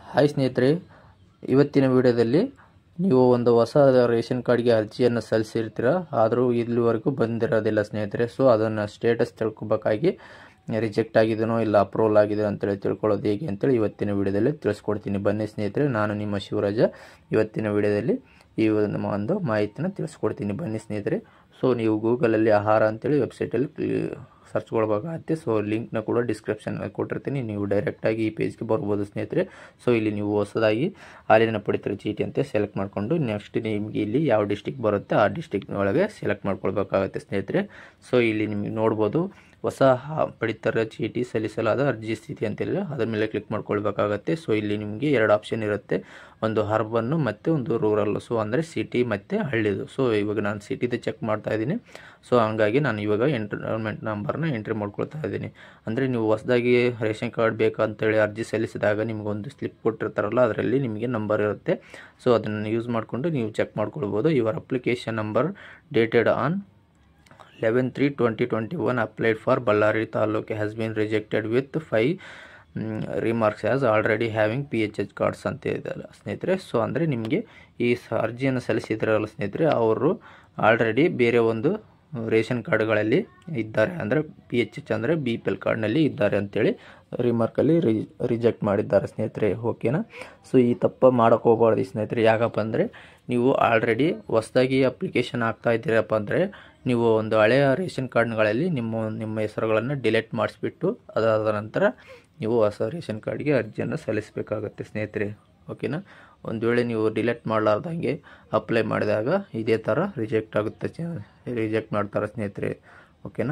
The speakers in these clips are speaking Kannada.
ಹಾಯ್ ಸ್ನೇಹಿತರೆ ಇವತ್ತಿನ ವಿಡಿಯೋದಲ್ಲಿ ನೀವು ಒಂದು ಹೊಸ ರೇಷನ್ ಕಾರ್ಡ್ಗೆ ಅರ್ಜಿಯನ್ನು ಸಲ್ಲಿಸಿರ್ತೀರ ಆದರೂ ಇಲ್ಲಿವರೆಗೂ ಬಂದಿರೋದಿಲ್ಲ ಸ್ನೇಹಿತರೆ ಸೊ ಅದನ್ನು ಸ್ಟೇಟಸ್ ತಿಳ್ಕೊಬೇಕಾಗಿ ರಿಜೆಕ್ಟ್ ಆಗಿದೆನೋ ಇಲ್ಲ ಅಪ್ರೂವಲ್ ಆಗಿದೆ ಅಂತೇಳಿ ತಿಳ್ಕೊಳ್ಳೋದು ಹೇಗೆ ಅಂತೇಳಿ ಇವತ್ತಿನ ವಿಡಿಯೋದಲ್ಲಿ ತಿಳಿಸ್ಕೊಡ್ತೀನಿ ಬನ್ನಿ ಸ್ನೇಹಿತರೆ ನಾನು ನಿಮ್ಮ ಶಿವರಾಜ ಇವತ್ತಿನ ವಿಡಿಯೋದಲ್ಲಿ ಈ ಒಂದು ಒಂದು ಮಾಹಿತಿನ ತಿಳಿಸ್ಕೊಡ್ತೀನಿ ಬನ್ನಿ ಸ್ನೇಹಿತರೆ ಸೊ ನೀವು ಗೂಗಲಲ್ಲಿ ಆಹಾರ ಅಂತೇಳಿ ವೆಬ್ಸೈಟಲ್ಲಿ ಸರ್ಚ್ ಕೊಡ್ಬೇಕಾಗತ್ತೆ ಸೊ ಲಿಂಕ್ನ ಕೂಡ ಡಿಸ್ಕ್ರಿಪ್ಷನ್ನಲ್ಲಿ ಕೊಟ್ಟಿರ್ತೀನಿ ನೀವು ಡೈರೆಕ್ಟಾಗಿ ಈ ಪೇಜ್ಗೆ ಬರ್ಬೋದು ಸ್ನೇಹಿತರೆ ಸೊ ಇಲ್ಲಿ ನೀವು ಹೊಸದಾಗಿ ಹಾಲಿನ ಪಡಿತರ ಚೀಟಿ ಅಂತ ಸೆಲೆಕ್ಟ್ ಮಾಡಿಕೊಂಡು ನೆಕ್ಸ್ಟ್ ನಿಮಗೆ ಇಲ್ಲಿ ಯಾವ ಡಿಸ್ಟಿಕ್ ಬರುತ್ತೆ ಆ ಡಿಸ್ಟಿಕ್ ಒಳಗೆ ಸೆಲೆಕ್ಟ್ ಮಾಡ್ಕೊಳ್ಬೇಕಾಗತ್ತೆ ಸ್ನೇಹಿತರೆ ಸೊ ಇಲ್ಲಿ ನಿಮಗೆ ನೋಡ್ಬೋದು ಹೊಸ ಹಾ- ಪಡಿತರ ಚೀಟಿ ಸಲ್ಲಿಸಲಾದ ಅರ್ಜಿ ಸ್ಥಿತಿ ಅಂತೇಳಿ ಅದ್ರ ಮೇಲೆ ಕ್ಲಿಕ್ ಮಾಡ್ಕೊಳ್ಬೇಕಾಗತ್ತೆ ಸೊ ಇಲ್ಲಿ ನಿಮಗೆ ಎರಡು ಆಪ್ಷನ್ ಇರುತ್ತೆ ಒಂದು ಹರ್ಬನ್ನು ಮತ್ತು ಒಂದು ರೂರಲ್ ಸೊ ಅಂದರೆ ಸಿಟಿ ಮತ್ತು ಹಳ್ಳಿದು ಸೊ ಇವಾಗ ನಾನು ಸಿಟಿದು ಚೆಕ್ ಮಾಡ್ತಾ ಇದ್ದೀನಿ ಸೊ ಹಂಗಾಗಿ ನಾನು ಇವಾಗ ಎಂಟ್ರನ್ಮೆಂಟ್ ನಂಬರ್ನ ಎಂಟ್ರಿ ಮಾಡ್ಕೊಳ್ತಾ ಇದ್ದೀನಿ ಅಂದರೆ ನೀವು ಹೊಸದಾಗಿ ರೇಷನ್ ಕಾರ್ಡ್ ಬೇಕಂತೇಳಿ ಅರ್ಜಿ ಸಲ್ಲಿಸಿದಾಗ ನಿಮಗೊಂದು ಸ್ಲಿಪ್ ಕೊಟ್ಟಿರ್ತಾರಲ್ಲ ಅದರಲ್ಲಿ ನಿಮಗೆ ನಂಬರ್ ಇರುತ್ತೆ ಸೊ ಅದನ್ನು ಯೂಸ್ ಮಾಡಿಕೊಂಡು ನೀವು ಚೆಕ್ ಮಾಡ್ಕೊಳ್ಬೋದು your application number dated on eleven three twenty twenty one applied for Ballari taluk has been rejected with five remarks as already having P H H cards ಅಂತ ಇದೆಯಲ್ಲ ಸ್ನೇಹಿತರೆ ಸೊ ಅಂದರೆ ನಿಮಗೆ ಈ ಸ ಅರ್ಜಿಯನ್ನು ಸಲ್ಲಿಸಿದ್ರಲ್ಲ ಸ್ನೇಹಿತರೆ ಅವರು ಆಲ್ರೆಡಿ ಬೇರೆ ಒಂದು ರೇಷನ್ ಕಾರ್ಡ್ಗಳಲ್ಲಿ ಇದ್ದಾರೆ ಅಂದರೆ ಪಿ ಎಚ್ ಎಚ್ ಅಂದರೆ ಬಿ ಪಿ ಎಲ್ ಕಾರ್ಡ್ನಲ್ಲಿ ಇದ್ದಾರೆ ಅಂತೇಳಿ ರಿಮಾರ್ಕಲ್ಲಿ ರಿ ರಿಜೆಕ್ಟ್ ಮಾಡಿದ್ದಾರೆ ಸ್ನೇಹಿತರೆ ಓಕೆನಾ ಸೊ ಈ ತಪ್ಪ ಮಾಡೋಕ್ಕೆ ಹೋಗಬಾರ್ದು ಸ್ನೇಹಿತರೆ ಯಾಕಪ್ಪ ಅಂದರೆ ನೀವು ಆಲ್ರೆಡಿ ಹೊಸದಾಗಿ ಅಪ್ಲಿಕೇಶನ್ ಹಾಕ್ತಾ ಇದ್ದೀರಪ್ಪ ಅಂದರೆ ನೀವು ಒಂದು ಹಳೆಯ ರೇಷನ್ ಕಾರ್ಡ್ಗಳಲ್ಲಿ ನಿಮ್ಮ ನಿಮ್ಮ ಹೆಸರುಗಳನ್ನು ಡಿಲೀಟ್ ಮಾಡಿಸ್ಬಿಟ್ಟು ಅದಾದ ನಂತರ ನೀವು ಹೊಸ ರೇಷನ್ ಕಾರ್ಡ್ಗೆ ಅರ್ಜಿಯನ್ನು ಸಲ್ಲಿಸಬೇಕಾಗತ್ತೆ ಸ್ನೇಹಿತರೆ ಓಕೆನಾ ಒಂದು ವೇಳೆ ನೀವು ಡಿಲೀಟ್ ಮಾಡಲಾರ್ದಂಗೆ ಅಪ್ಲೈ ಮಾಡಿದಾಗ ಇದೇ ಥರ ರಿಜೆಕ್ಟ್ ಆಗುತ್ತೆ ರಿಜೆಕ್ಟ್ ಮಾಡ್ತಾರೆ ಸ್ನೇಹಿತರೆ ಓಕೆನಾ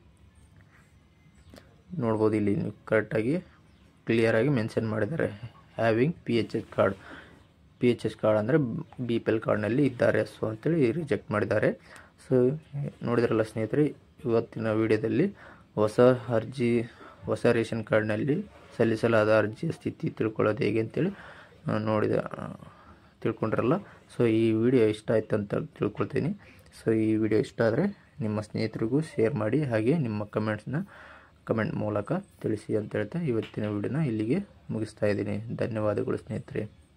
ನೋಡ್ಬೋದು ಇಲ್ಲಿ ನೀವು ಕರೆಕ್ಟಾಗಿ ಕ್ಲಿಯರಾಗಿ ಮೆನ್ಷನ್ ಮಾಡಿದ್ದಾರೆ having P H H card P H H card ಅಂದರೆ ಬಿ ಪಿ ಎಲ್ ಕಾರ್ಡ್ನಲ್ಲಿ ಇದ್ದಾರೆ ಸೊ ಅಂತೇಳಿ ರಿಜೆಕ್ಟ್ ಮಾಡಿದ್ದಾರೆ ಸೊ ನೋಡಿದ್ರಲ್ಲ ಸ್ನೇಹಿತರೆ ಇವತ್ತಿನ ವಿಡಿಯೋದಲ್ಲಿ ಹೊಸ ಅರ್ಜಿ ಹೊಸ ರೇಷನ್ ಕಾರ್ಡ್ನಲ್ಲಿ ಸಲ್ಲಿಸಲಾದ ಅರ್ಜಿಯ ಸ್ಥಿತಿ ತಿಳ್ಕೊಳ್ಳೋದು ಹೇಗೆ ಅಂತೇಳಿ ಆ, ನೋಡಿದ ಆ, ತಿಳ್ಕೊಂಡ್ರಲ್ಲ ಸೊ ಈ ವಿಡಿಯೋ ಇಷ್ಟ ಆಯ್ತು ಅಂತ ತಿಳ್ಕೊಳ್ತೀನಿ ಸೊ ಈ ವಿಡಿಯೋ ಇಷ್ಟ ಆದರೆ ನಿಮ್ಮ ಸ್ನೇಹಿತರಿಗೂ ಶೇರ್ ಮಾಡಿ ಹಾಗೆ ನಿಮ್ಮ ಕಮೆಂಟ್ಸ್ನ ಕಮೆಂಟ್ ಮೂಲಕ ತಿಳಿಸಿ ಅಂತ ಹೇಳ್ತಾ ಇವತ್ತಿನ ವಿಡಿಯೋನ ಇಲ್ಲಿಗೆ ಮುಗಿಸ್ತಾ ಇದ್ದೀನಿ ಧನ್ಯವಾದಗಳು ಸ್ನೇಹಿತರೆ